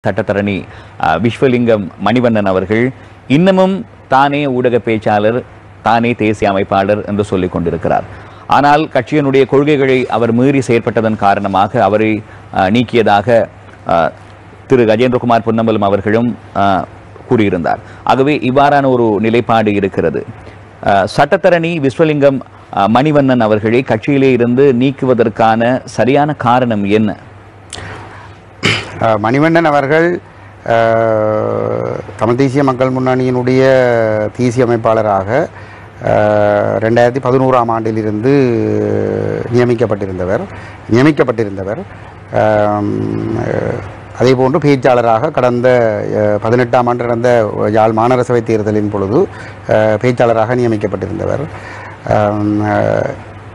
சட்டத்தரணி அஹ், விஸ்வலிங்கம் மணிவண்ணன் அவர்கள் இன்னமும் தானே ஊடக பேச்சாளர் தானே தேசிய அமைப்பாளர் என்று சொல்லிக் கொண்டிருக்கிறார் ஆனால் கட்சியினுடைய கொள்கைகளை அவர் மீறி செயற்பட்டதன் காரணமாக அவரை அஹ், நீக்கியதாக அஹ், திரு கஜேந்திரகுமார் பொன்னம்பலம் அவர்களும் அஹ், கூறியிருந்தார் ஆகவே இவ்வாறான ஒரு நிலைப்பாடு இருக்கிறது அஹ், சட்டத்தரணி விஸ்வலிங்கம் அஹ், மணிவண்ணன் அவர்களை கட்சியிலே இருந்து நீக்குவதற்கான சரியான காரணம் என்ன அஹ் மணிவண்ணன் அவர்கள் அஹ், தமிழ் தேசிய மக்கள் முன்னணியினுடைய தேசிய அமைப்பாளராக அஹ், ரெண்டாயிரத்தி பதினோராம் ஆண்டிலிருந்து நியமிக்கப்பட்டிருந்தவர் நியமிக்கப்பட்டிருந்தவர் அஹ், அதே போன்று பேச்சாளராக கடந்த அஹ், பதினெட்டாம் ஆண்டு நடந்த யாழ் மாநகரசபை தேர்தலின் பொழுது அஹ், பேச்சாளராக நியமிக்கப்பட்டிருந்தவர் அஹ்,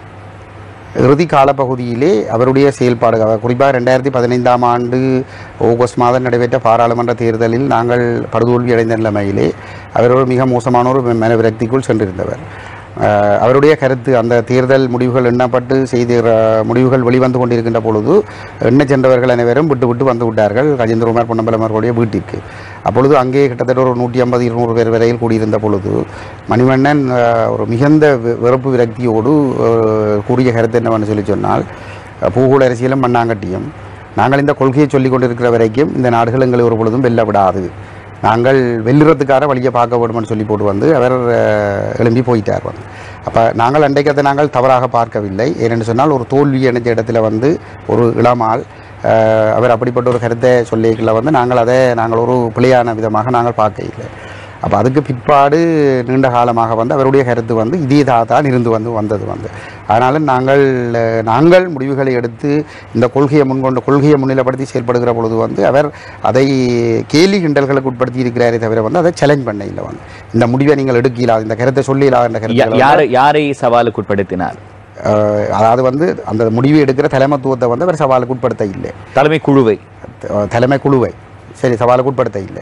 இறுதி காலப்பகுதியிலே அவருடைய செயல்பாடுகள் அவர் குறிப்பாக ரெண்டாயிரத்தி பதினைந்தாம் ஆண்டு ஆகஸ்ட் மாதம் நடைபெற்ற பாராளுமன்ற தேர்தலில் நாங்கள் படுதோல்வி அடைந்த நிலைமையிலே அவர் ஒரு மிக மோசமான ஒரு மன விரக்திக்குள் சென்றிருந்தவர் அஹ், அவருடைய கருத்து அந்த தேர்தல் முடிவுகள் எண்ணப்பட்டு செய்தி அஹ், முடிவுகள் வெளிவந்து கொண்டிருக்கின்ற பொழுது எண்ண சென்றவர்கள் அனைவரும் விட்டு விட்டு வந்து விட்டார்கள் கஜேந்திரகுமார் பொன்னம்பலம் அவர்களுடைய வீட்டிற்கு அப்பொழுது அங்கே கிட்டத்தட்ட ஒரு நூற்றி ஐம்பது இருநூறு பேர் வரையில் கூடியிருந்த பொழுது மணிவண்ணன் அஹ், ஒரு மிகுந்த வெ- வெறுப்பு விரக்தியோடு அஹ், கூறிய கருத்து என்னவென்று சொல்லி சொன்னால் அஹ், பூகோள அரசியலும் மண்ணாங்கட்டியும் நாங்கள் இந்த கொள்கையை சொல்லிக் கொண்டிருக்கிற வரைக்கும் இந்த நாடுகள் எங்களை ஒரு பொழுதும் வெல்ல விடாது நாங்கள் வெல்லுறதுக்காக வழியை பார்க்க வேண்டும்னு சொல்லி போட்டு வந்து அவர் அஹ், எழும்பி போயிட்டார் வந்து அப்போ நாங்கள் அன்றைக்கத்தை நாங்கள் தவறாக பார்க்கவில்லை ஏனென்று சொன்னால் ஒரு தோல்வி அடைஞ்ச இடத்துல வந்து ஒரு இளமால் அஹ், அவர் அப்படிப்பட்ட ஒரு கருத்தை சொல்லிக்கல வந்து நாங்கள் அதை நாங்கள் ஒரு பிழையான விதமாக நாங்கள் பார்க்க இல்லை அப்போ அதுக்கு பிற்பாடு நீண்ட காலமாக வந்து அவருடைய கருத்து வந்து இதே தான் இருந்து வந்து வந்தது வந்து அதனால் நாங்கள் அஹ், நாங்கள் முடிவுகளை எடுத்து இந்த கொள்கையை முன்கொண்டு கொள்கையை முன்னிலைப்படுத்தி செயல்படுகிற பொழுது வந்து அவர் அதை கேலி கிண்டல்களுக்கு உட்படுத்தி இருக்கிறாரே தவிர வந்து அதை சேலஞ்ச் பண்ண இல்லை வந்து இந்த முடிவை நீங்கள் எடுக்கலாம் இந்த கருத்தை சொல்லிடலாம் என்ற யா- கருத்து யாரை யாரை சவாலுக்கு உட்படுத்தினார் அஹ், அதாவது வந்து அந்த முடிவை எடுக்கிற தலைமத்துவத்தை வந்து அவர் சவாலுக்கு உட்படுத்த இல்லை தலைமை குழுவை த- தலைமை குழுவை சரி சவாலுக்கு உட்படுத்த இல்லை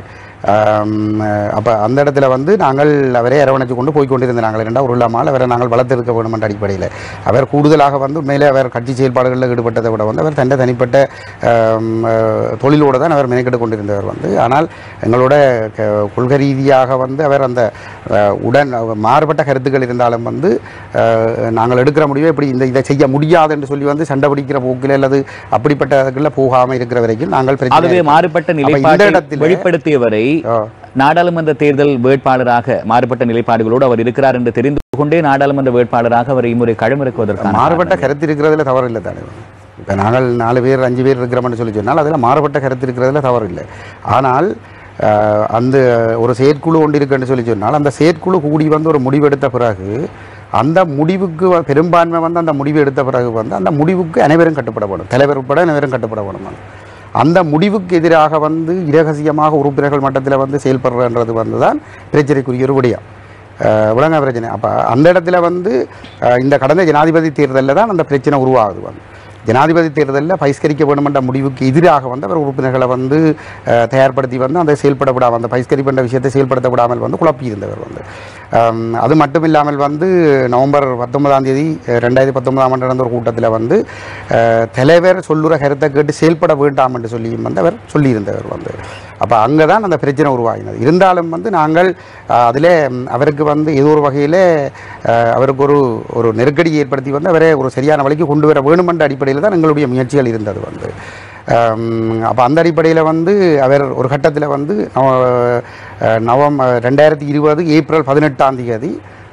அப்போ அந்த இடத்துல வந்து நாங்கள் அவரை அரவணைச்சு கொண்டு போய் கொண்டிருந்த நாங்கள் இரண்டா ஒரு இல்லாமல் அவரை நாங்கள் வளர்த்திருக்க வேண்டும் என்ற அடிப்படையில் அவர் கூடுதலாக வந்து உண்மையிலே அவர் கட்சி செயல்பாடுகளில் ஈடுபட்டதை விட வந்து அவர் தன்னை தனிப்பட்ட ஆம், அஹ், தொழிலோடு தான் அவர் மெனக்கெட்டு கொண்டிருந்தவர் வந்து ஆனால் எங்களோட க- கொள்கை ரீதியாக வந்து அவர் அந்த அஹ், உடன் மாறுபட்ட கருத்துக்கள் இருந்தாலும் வந்து அஹ், நாங்கள் எடுக்கிற முடிவை இப்படி இந்த இதை செய்ய முடியாது என்று சொல்லி வந்து சண்டை பிடிக்கிற போக்கில் அல்லது அப்படிப்பட்ட இதுக்குள்ள போகாமல் இருக்கிற வரைக்கும் நாங்கள் பிரச்சனை ஆகவே மாறுபட்ட அப்ப இந்த நிலைப்பாட்டை இடத்துல- வெளிப்படுத்தியவரை ஆ. நாடாளுமன்ற தேர்தல் வேட்பாளராக மாறுபட்ட நிலைப்பாடுகளோடு அவர் இருக்கிறார் என்று தெரிந்து கொண்டே நாடாளுமன்ற வேட்பாளராக அவரை இம்முறை களமிறக்குவதற்கான மாறுபட்ட கருத்து இருக்கிறதுல தவறு இல்லை தானே இப்போ நாங்கள் நாலு பேர் அஞ்சு பேர் இருக்கிறோம்னு சொல்லி சொன்னால் அதில் மாறுபட்ட கருத்து இருக்கிறதுல தவறு இல்லை ஆனால் ஆஹ், அந்த ஒரு செயற்குழு ஒன்று இருக்குன்னு சொல்லி சொன்னால் அந்த செயற்குழு கூடி வந்து ஒரு முடிவெடுத்த பிறகு அந்த முடிவுக்கு வ- பெரும்பான்மை வந்து அந்த முடிவு எடுத்த பிறகு வந்து அந்த முடிவுக்கு அனைவரும் கட்டுப்படப்படும் தலைவர் உட்பட அனைவரும் கட்டுப்படப்படும் அந்த முடிவுக்கு எதிராக வந்து இரகசியமாக உறுப்பினர்கள் மட்டத்தில் வந்து செயல்படுறன்றது வந்து தான் பிரச்சனைக்குரிய ஒரு விடயம் அஹ் விளங்க பிரச்சனை அப்போ அந்த இடத்துல வந்து அஹ் இந்த கடந்த ஜனாதிபதி தேர்தலில் தான் அந்த பிரச்சனை உருவாகுது வந்து ஜனாதிபதி தேர்தலில் பகிஷ்கரிக்க வேண்டுமென்ற முடிவுக்கு எதிராக வந்து அவர் உறுப்பினர்களை வந்து அஹ், தயார்படுத்தி வந்து அந்த செயல்பட விடாமல் அந்த பகிஷ்கரிப்பு விஷயத்தை செயல்படுத்த விடாமல் வந்து குழப்பி இருந்தவர் வந்து அம், அது மட்டும் இல்லாமல் வந்து நவம்பர் பத்தொன்பதாம் தேதி அஹ், ரெண்டாயிரத்தி பத்தொன்பதாம் ஆண்டு நடந்த ஒரு கூட்டத்தில் வந்து அஹ், தலைவர் சொல்லுற கருத்தை கேட்டு செயல்பட வேண்டாம் என்று சொல்லியும் வந்து அவர் சொல்லியிருந்தவர் வந்து அப்போ அங்கே தான் அந்த பிரச்சனை உருவாகினது இருந்தாலும் வந்து நாங்கள் அதில் அவருக்கு வந்து ஏதோ ஒரு வகையில் அவருக்கு ஒரு ஒரு நெருக்கடி ஏற்படுத்தி வந்து அவரை ஒரு சரியான வழிக்கு கொண்டு வர வேணுமென்ற அடிப்படையில் தான் எங்களுடைய முயற்சிகள் இருந்தது வந்து அப்போ அந்த அடிப்படையில் வந்து அவர் ஒரு கட்டத்தில் வந்து நவ- அஹ் நவம் ரெண்டாயிரத்தி இருபது ஏப்ரல் பதினெட்டாம் தேதி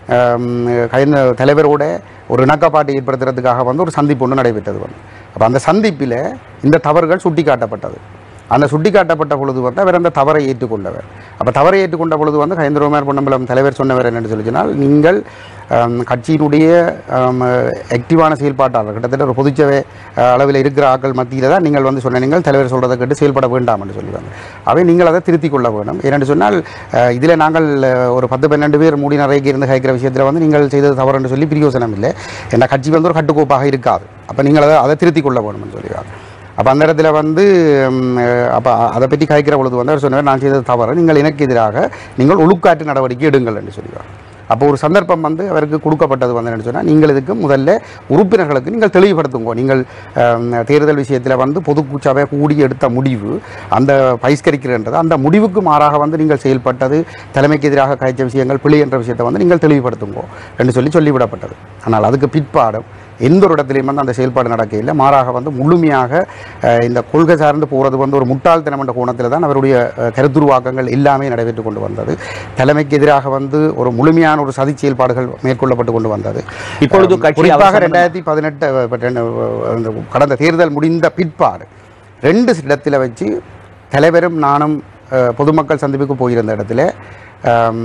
கைந்த தலைவரோட ஒரு இணக்கப்பாட்டை ஏற்படுத்துறதுக்காக வந்து ஒரு சந்திப்பு ஒன்று நடைபெற்றது வந்து அப்போ அந்த சந்திப்பில் இந்த தவறுகள் சுட்டிக்காட்டப்பட்டது அந்த சுட்டிக்காட்டப்பட்ட பொழுது வந்து அவர் அந்த தவறை ஏற்றுக்கொண்டவர் அப்போ தவறை ஏற்றுக்கொண்ட பொழுது வந்து கயந்திரகுமார் பொன்னம்பலம் தலைவர் சொன்னவர் என்னென்னு சொல்லி சொன்னால் நீங்கள் ஆம், கட்சியினுடைய ஆக்டிவான செயல்பாட்டாளர் கிட்டத்தட்ட ஒரு பொதுச்சவை அஹ், அளவில் இருக்கிற ஆட்கள் மத்தியில் தான் நீங்கள் வந்து சொன்ன நீங்கள் தலைவர் சொல்கிறத கேட்டு செயல்பட வேண்டாம் என்று சொல்லுவாங்க அவை நீங்கள் அதை திருத்திக் கொள்ள வேண்டும் ஏனென்று சொன்னால் இதில் நாங்கள் அஹ், ஒரு பத்து பன்னெண்டு பேர் மூடி நிறைய இருந்து கேட்கிற விஷயத்தில் வந்து நீங்கள் செய்தது தவறு என்று சொல்லி பிரியோசனம் இல்லை ஏன்னா கட்சி வந்து ஒரு கட்டுக்கோப்பாக இருக்காது அப்போ நீங்கள் அதை அதை திருத்திக் கொள்ள வேணும்னு சொல்லுவாங்க அப்போ அந்த இடத்துல வந்து அப்போ அதை பற்றி கழிக்கிற பொழுது வந்து அவர் சொன்னார் நான் செய்தது தவறு நீங்கள் எனக்கு எதிராக நீங்கள் ஒழுக்காற்று நடவடிக்கை எடுங்கள் என்று சொல்லுவார் அப்போ ஒரு சந்தர்ப்பம் வந்து அவருக்கு கொடுக்கப்பட்டது வந்து என்ன சொன்னால் நீங்கள் இதுக்கு முதல்ல உறுப்பினர்களுக்கு நீங்கள் தெளிவுபடுத்துங்க நீங்கள் ஆம், தேர்தல் விஷயத்தில் வந்து பொதுக்குச்சபை கூடி எடுத்த முடிவு அந்த பகிஷ்கரிக்கிறன்றது அந்த முடிவுக்கு மாறாக வந்து நீங்கள் செயல்பட்டது தலைமைக்கு எதிராக காய்ச்ச விஷயங்கள் பிழை என்ற விஷயத்தை வந்து நீங்கள் தெளிவுபடுத்துங்க என்று சொல்லி சொல்லிவிடப்பட்டது ஆனால் அதுக்கு பிற்பாடும் எந்த ஒரு இடத்துலையும் வந்து அந்த செயல்பாடு நடக்கையில் மாறாக வந்து முழுமையாக அஹ், இந்த கொள்கை சார்ந்து போகிறது வந்து ஒரு முட்டாள்தனம் என்ற கோணத்தில் தான் அவருடைய அஹ், கருத்துருவாக்கங்கள் எல்லாமே நடைபெற்று கொண்டு வந்தது தலைமைக்கு எதிராக வந்து ஒரு முழுமையான ஒரு சதி செயல்பாடுகள் மேற்கொள்ளப்பட்டு கொண்டு வந்தது இப்பொழுது அஹ், கட்சி குறிப்பாக அவசரம் ரெண்டாயிரத்தி பதினெட்டு அஹ், பட் ரெண்டு, அஹ், அந்த கடந்த தேர்தல் முடிந்த பிற்பாடு ரெண்டு இடத்துல வச்சு தலைவரும் நானும் அஹ், பொதுமக்கள் சந்திப்புக்கு போயிருந்த இடத்துல ஆம்,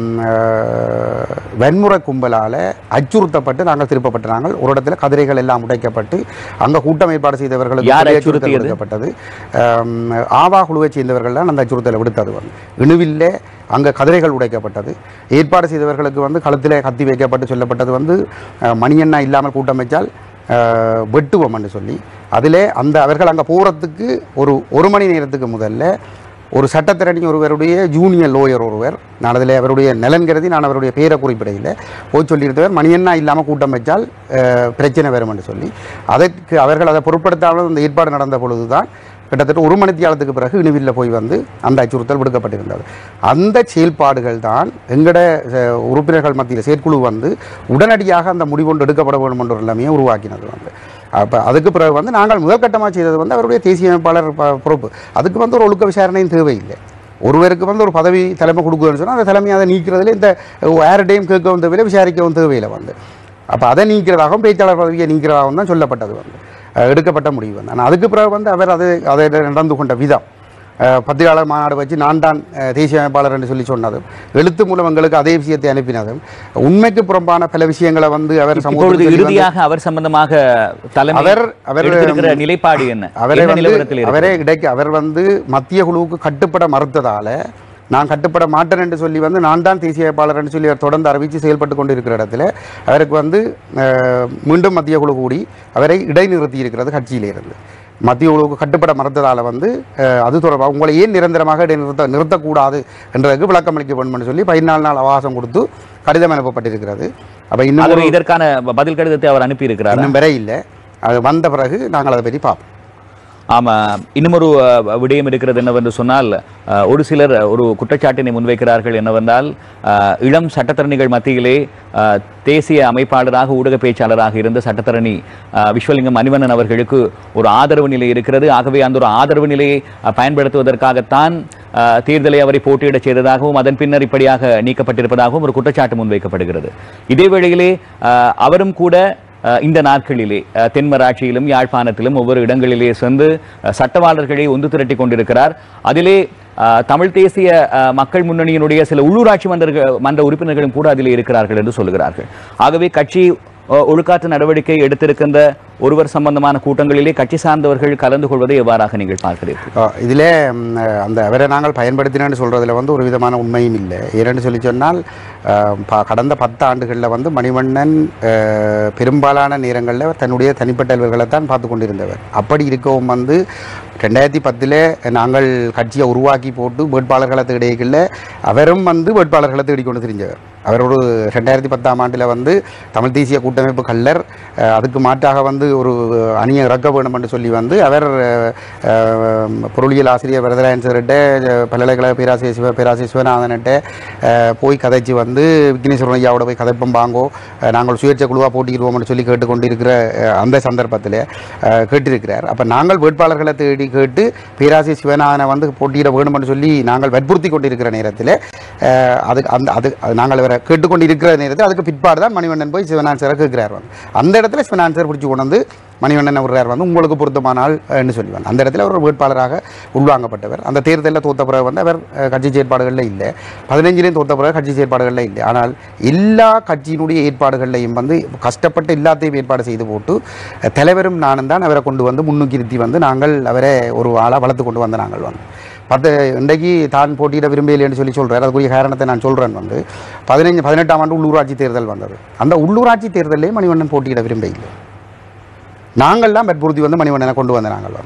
அஹ், வன்முறை கும்பலால் அச்சுறுத்தப்பட்டு நாங்கள் திருப்பப்பட்ட நாங்கள் ஒரு இடத்துல கதிரைகள் எல்லாம் உடைக்கப்பட்டு அங்கே கூட்டம் ஏற்பாடு செய்தவர்களுக்கு யார் பெரிய அச்சுறுத்தல் அச்சுறுத்தியது? விடுக்கப்பட்டது ஆம், ஆவா குழுவைச் சேர்ந்தவர்கள் தான் அந்த அச்சுறுத்தலை விடுத்தது வந்து இணுவில்லே அங்கே கதிரைகள் உடைக்கப்பட்டது ஏற்பாடு செய்தவர்களுக்கு வந்து கழுத்திலே கத்தி வைக்கப்பட்டு சொல்லப்பட்டது வந்து அஹ், மணியண்ணா இல்லாமல் கூட்டம் வச்சால் அஹ், வெட்டுவோம் என்று சொல்லி அதிலே அந்த அவர்கள் அங்கே போகிறதுக்கு ஒரு ஒரு மணி நேரத்துக்கு முதல்ல ஒரு சட்டத்திரணி ஒருவருடைய ஜூனியர் லோயர் ஒருவர் நான் அதில் அவருடைய நலன் கருதி நான் அவருடைய பேரை குறிப்பிடையில் போய் சொல்லியிருந்தவர் மணியண்ணா இல்லாமல் கூட்டம் வச்சால் அஹ், பிரச்சனை வரும் என்று சொல்லி அதற்கு அவர்கள் அதை பொருட்படுத்தாமல் அந்த ஏற்பாடு நடந்த பொழுது தான் கிட்டத்தட்ட ஒரு மணித்தியாலத்துக்கு பிறகு இணுவில்ல போய் வந்து அந்த அச்சுறுத்தல் விடுக்கப்பட்டிருந்தது அந்த செயல்பாடுகள் தான் எங்கட அஹ், உறுப்பினர்கள் மத்தியில் செயற்குழு வந்து உடனடியாக அந்த முடிவொன்று எடுக்கப்பட வேண்டும் என்ற ஒரு நிலைமையை உருவாக்கினது வந்து அப்போ அதுக்கு பிறகு வந்து நாங்கள் முதற்கட்டமாக செய்தது வந்து அவருடைய தேசிய அமைப்பாளர் ப- பொறுப்பு அதுக்கு வந்து ஒரு ஒழுக்க விசாரணையும் தேவையில்லை ஒருவருக்கு வந்து ஒரு பதவி தலைமை கொடுக்குதுன்னு சொன்னால் அந்த தலைமையை அதை நீக்கிறதுல இந்த யார்டையும் கேட்கவும் தேவையில்லை விசாரிக்கவும் தேவையில்லை வந்து அப்போ அதை நீக்கிறதாகவும் பேச்சாளர் பதவியை நீக்கிறதாகவும் தான் சொல்லப்பட்டது வந்து அஹ் எடுக்கப்பட்ட முடிவு வந்து ஆனால் அதுக்கு பிறகு வந்து அவர் அது அதை நடந்து கொண்ட விதம் அஹ் பத்திரிகையாளர் மாநாடு வச்சு நான் தான் அஹ், தேசிய அமைப்பாளர் என்று சொல்லி சொன்னதும் எழுத்து மூலம் எங்களுக்கு அதே விஷயத்தை அனுப்பினதும் உண்மைக்கு புறம்பான பல விஷயங்களை வந்து அவர் இப்பொழுது சமூகத்தில் சொல்லி வந்து- இறுதியாக அவர் சம்பந்தமாக தலைமை அவர் அவர் எடுத்திருக்கிற நிலைப்பாடு என்ன அவரை என்ன வந்து நிலவரத்தில் இருக்கு அவரே இடைக்கு அவர் வந்து மத்திய குழுவுக்கு கட்டுப்பட மறுத்ததால நான் கட்டுப்பட மாட்டேன் என்று சொல்லி வந்து நான் தான் தேசிய வேட்பாளர் என்று சொல்லி அவர் தொடர்ந்து அறிவித்து செயல்பட்டு கொண்டு இருக்கிற இடத்துல அவருக்கு வந்து அஹ், மீண்டும் மத்திய குழு கூடி அவரை இடைநிறுத்தி இருக்கிறது கட்சியிலிருந்து மத்திய குழுவுக்கு கட்டுப்பட மறுத்ததால வந்து அஹ், அது தொடர்பாக உங்களை ஏன் நிரந்தரமாக இடைநிறுத்த நிறுத்தக்கூடாது என்றதுக்கு விளக்கம் அளிக்க வேண்டும் என்று சொல்லி பதினாலு நாள் அவகாசம் கொடுத்து கடிதம் அனுப்பப்பட்டிருக்கிறது அப்போ இன்னும் ஆகவே ஒரு- இதற்கான பதில் கடிதத்தை அவர் அனுப்பி இருக்கிறார் இன்னும் வரை இல்லை அது வந்த பிறகு நாங்கள் அதை பற்றி பார்ப்போம் ஆமா இன்னுமொரு அஹ், விடயம் இருக்கிறது என்னவென்று சொன்னால் அஹ், ஒரு சிலர் ஒரு குற்றச்சாட்டினை முன்வைக்கிறார்கள் என்னவென்றால் அஹ், இளம் சட்டத்தரணிகள் மத்தியிலே அஹ், தேசிய அமைப்பாளராக ஊடக பேச்சாளராக இருந்த சட்டத்தரணி அஹ், விஸ்வலிங்கம் மணிவண்ணன் அவர்களுக்கு ஒரு ஆதரவு நிலை இருக்கிறது ஆகவே அந்த ஒரு ஆதரவு நிலையை அஹ், பயன்படுத்துவதற்காகத்தான் அஹ், தேர்தலை அவரை போட்டியிடச் செய்ததாகவும் அதன் பின்னர் இப்படியாக நீக்கப்பட்டிருப்பதாகவும் ஒரு குற்றச்சாட்டு முன்வைக்கப்படுகிறது இதே வேளையிலே அஹ், அவரும் கூட அஹ் இந்த நாட்களிலே அஹ் தென்மராட்சியிலும் யாழ்ப்பாணத்திலும் ஒவ்வொரு இடங்களிலே சென்று அஹ் சட்டவாளர்களை ஒன்று திரட்டி கொண்டிருக்கிறார் அதிலே அஹ் தமிழ் தேசிய அஹ் மக்கள் முன்னணியினுடைய சில உள்ளூராட்சி மன்ற மன்ற உறுப்பினர்களும் கூட அதிலே இருக்கிறார்கள் என்று சொல்லுகிறார்கள் ஆகவே கட்சி அஹ் ஒழுக்காற்று நடவடிக்கை எடுத்திருக்கின்ற ஒருவர் சம்பந்தமான கூட்டங்களிலே கட்சி சார்ந்தவர்கள் கலந்து கொள்வதை எவ்வாறாக நீங்கள் பார்க்கிறீர்கள் ஆ, இதிலே ம், அந்த அவரை நாங்கள் பயன்படுத்தினேன்னு சொல்கிறதுல வந்து ஒரு விதமான உண்மையும் இல்லை ஏன்னு சொல்லி சொன்னால் ஆ, ப- கடந்த பத்து ஆண்டுகளில் வந்து மணிவண்ணன் ஆ, பெரும்பாலான நேரங்களில் அவர் தன்னுடைய தனிப்பட்ட அலுவல்களை தான் பார்த்து கொண்டிருந்தவர் அப்படி இருக்கவும் வந்து ரெண்டாயிரத்தி பத்தில் நாங்கள் கட்சியை உருவாக்கி போட்டு வேட்பாளர்களை தேடிக்கல அவரும் வந்து வேட்பாளர்களை தேடிக்கொண்டு தெரிஞ்சவர் அவர் ஒரு ரெண்டாயிரத்தி பத்தாம் ஆண்டில் வந்து தமிழ் தேசிய கூட்டமைப்பு கல்லர் அஹ், அதுக்கு மாற்றாக வந்து ஒரு அணியை இறக்க வேண்டும் என்று சொல்லி வந்து அவர் அஹ், அஹ், பொருளியல் ஆசிரியர் வரதராயன் சார்கிட்ட அஹ், பல்கலைக்கழக பேராசிரியர் சிவ பேராசிரியர் சிவநாதன்கிட்ட அஹ், போய் கதைச்சு வந்து விக்னேஸ்வரன் ஐயாவோட போய் கதைப்பம் வாங்கோ அஹ், நாங்கள் சுயேட்சை குழுவாக போட்டியிடுவோம்னு சொல்லி கேட்டுக்கொண்டிருக்கிற அஹ், அந்த சந்தர்ப்பத்தில் அஹ், கேட்டிருக்கிறார் அப்போ நாங்கள் வேட்பாளர்களை தேடி கேட்டு பேராசிரியர் சிவநாதனை வந்து போட்டியிட வேண்டும்னு சொல்லி நாங்கள் வற்புறுத்தி கொண்டிருக்கிற நேரத்தில் அஹ், அதுக்கு அந்த அது அது நாங்கள் அவரை கேட்டுக்கொண்டு இருக்கிற நேரத்தில் அதுக்கு பிற்பாடு தான் மணிவண்ணன் போய் சிவனான்சரை கேட்கிறார் வந்து அந்த இடத்துல சிவனான்சர் பிடிச்சி கொண்டு வந்து மணிவண்ணன் விடுறார் வந்து உங்களுக்கு பொருத்தமான ஆள் என்று சொல்லுவாங்க அந்த இடத்துல அவர் ஒரு வேட்பாளராக உள்வாங்கப்பட்டவர் அந்த தேர்தலில் தோத்த பிறகு வந்து அவர் அஹ், கட்சி செயற்பாடுகளில் இல்லை பதினஞ்சிலையும் தோத்த பிறகு கட்சி செயற்பாடுகளில் இல்லை ஆனால் எல்லா கட்சியினுடைய ஏற்பாடுகளையும் வந்து கஷ்டப்பட்டு எல்லாத்தையும் ஏற்பாடு செய்து போட்டு அஹ், தலைவரும் நானும் தான் அவரை கொண்டு வந்து முன்னுக்கு நிறுத்தி வந்து நாங்கள் அவரை ஒரு ஆளாக வளர்த்து கொண்டு வந்த நாங்கள் வந்து பத்து இன்றைக்கு தான் போட்டியிட விரும்பலைன்னு சொல்லி சொல்கிறார் அதுக்குரிய காரணத்தை நான் சொல்கிறேன் வந்து பதினைஞ்சு பதினெட்டாம் ஆண்டு உள்ளூராட்சி தேர்தல் வந்தது அந்த உள்ளூராட்சி தேர்தலே மணிவண்ணன் போட்டியிட விரும்ப இல்லை நாங்கள்லாம் வற்புறுத்தி வந்து மணிவண்ணனை கொண்டு வந்த நாங்கள் வந்து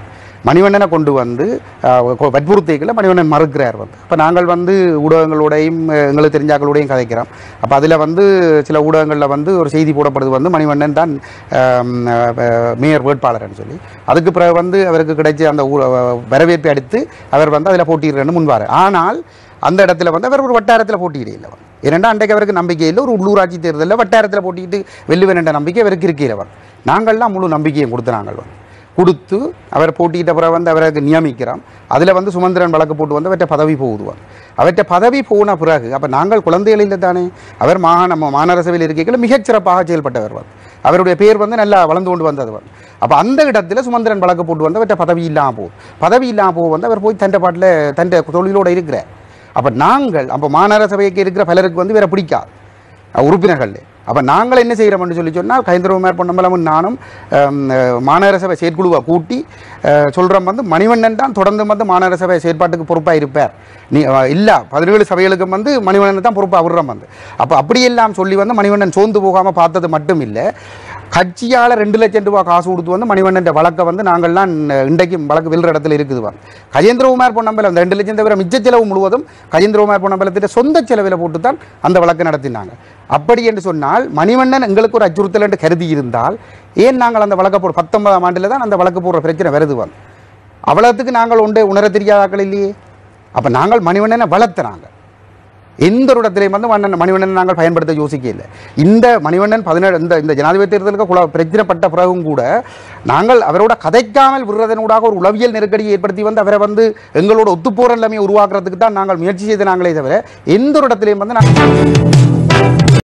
மணிவண்ணனை கொண்டு வந்து அஹ், கொ- வற்புறுத்திக்கல மணிவண்ணன் மறுக்கிறார் வந்து அப்போ நாங்கள் வந்து ஊடகங்களோடையும் அஹ், எங்களுக்கு தெரிஞ்சாக்களோடையும் கதைக்கிறோம் அப்போ அதில் வந்து சில ஊடகங்களில் வந்து ஒரு செய்தி போடப்படுது வந்து மணிவண்ணன் தான் ஆம், அஹ், மேயர் வேட்பாளர்னு சொல்லி அதுக்கு பிறகு வந்து அவருக்கு கிடைச்ச அந்த ஊ- வரவேற்பை அடுத்து அவர் வந்து அதில் போட்டியிடுறேன்னு முன்வார் ஆனால் அந்த இடத்துல வந்து அவர் ஒரு வட்டாரத்தில் போட்டியிடையில் வந்து ஏனெண்டா அன்றைக்கு அவருக்கு நம்பிக்கை இல்லை ஒரு உள்ளூராட்சி தேர்தலில் வட்டாரத்தில் போட்டிட்டு வெல்லுவேன் என்ற நம்பிக்கை அவருக்கு இருக்கிறவர் நாங்கள்லாம் முழு நம்பிக்கையும் கொடுத்து நாங்கள் வந்து கொடுத்து அவர் போட்டியிட்ட பிறகு வந்து அவருக்கு நியமிக்கிறோம் அதில் வந்து சுமந்திரன் வழக்கு போட்டு வந்து அவற்றை பதவி போகுதுவார் அவற்றை பதவி போன பிறகு அப்போ நாங்கள் குழந்தைகள் இல்லை தானே அவர் மாகாண மாநகர சபையில் இருக்கையில் மிகச் சிறப்பாக செயல்பட்டவர் வந்து அவருடைய பேர் வந்து நல்லா வளர்ந்து கொண்டு வந்தது வந்து அப்போ அந்த இடத்துல சுமந்திரன் வழக்கு போட்டு வந்து அவற்றை பதவி இல்லாமல் போகுது பதவி இல்லாமல் போக வந்து அவர் போய் தண்டை பாட்டில் தண்டை தொழிலோடு இருக்கிறார் அப்போ நாங்கள் அப்போ மாநகர சபைக்கு இருக்கிற பலருக்கு வந்து வேற பிடிக்காது அஹ் உறுப்பினர்கள் அப்போ நாங்கள் என்ன செய்கிறோம்னு சொல்லி சொன்னால் கைந்தரவுமார் பொன்னம்பலமும் நானும் அம், அஹ், மாநகர சபை செயற்குழுவை கூட்டி சொல்கிறோம் வந்து மணிவண்ணன் தான் தொடர்ந்து வந்து மாநகர சபை செயற்பாட்டுக்கு பொறுப்பாக இருப்பார் நீ அஹ், இல்ல பதினேழு சபைகளுக்கும் வந்து மணிவண்ணன் தான் பொறுப்பாக விடுறோம் வந்து அப்போ அப்படியெல்லாம் சொல்லி வந்து மணிவண்ணன் சோர்ந்து போகாமல் பார்த்தது மட்டும் இல்லை கட்சியால் ரெண்டு லட்சம் ரூபாய் காசு கொடுத்து வந்து மணிவண்ணன் வழக்கை வந்து நாங்கள்லாம் இன்றைக்கும் வழக்கு வெல்ற இடத்துல இருக்குது வந்து கஜேந்திரகுமார் பொன்னம்பலம் அந்த ரெண்டு லட்சம் தவிர மிச்ச செலவு முழுவதும் கஜேந்திரகுமார் பொன்னம்பலத்திட்ட சொந்த செலவில் போட்டு தான் அந்த வழக்கு நடத்தினாங்க அப்படி என்று சொன்னால் மணிவண்ணன் எங்களுக்கு ஒரு அச்சுறுத்தல் என்று கருதி இருந்தால் ஏன் நாங்கள் அந்த வழக்கை போடு பத்தொன்பதாம் ஆண்டில் தான் அந்த வழக்கு போடுற பிரச்சனை வருது வந்து அவ்வளோத்துக்கு நாங்கள் ஒன்றே உணர தெரியாத ஆட்கள் இல்லையே அப்போ நாங்கள் மணிவண்ணனை வளர்த்துறாங்க எந்த ஒரு இடத்துலையும் வந்து மன்னன் மணிவண்ணன் நாங்கள் பயன்படுத்த யோசிக்க இல்லை இந்த மணிவண்ணன் பதினேழு இந்த இந்த ஜனாதிபதி தேர்தலுக்கு குல பிரச்சனைப்பட்ட பிறகும் கூட நாங்கள் அவரோட கதைக்காமல் விடுறதனூடாக ஒரு உளவியல் நெருக்கடியை ஏற்படுத்தி வந்து அவரை வந்து எங்களோட ஒத்துப்போற நிலைமையை உருவாக்குறதுக்கு தான் நாங்கள் முயற்சி செய்த நாங்களே தவிர எந்த ஒரு இடத்துலையும் வந்து நாங்கள்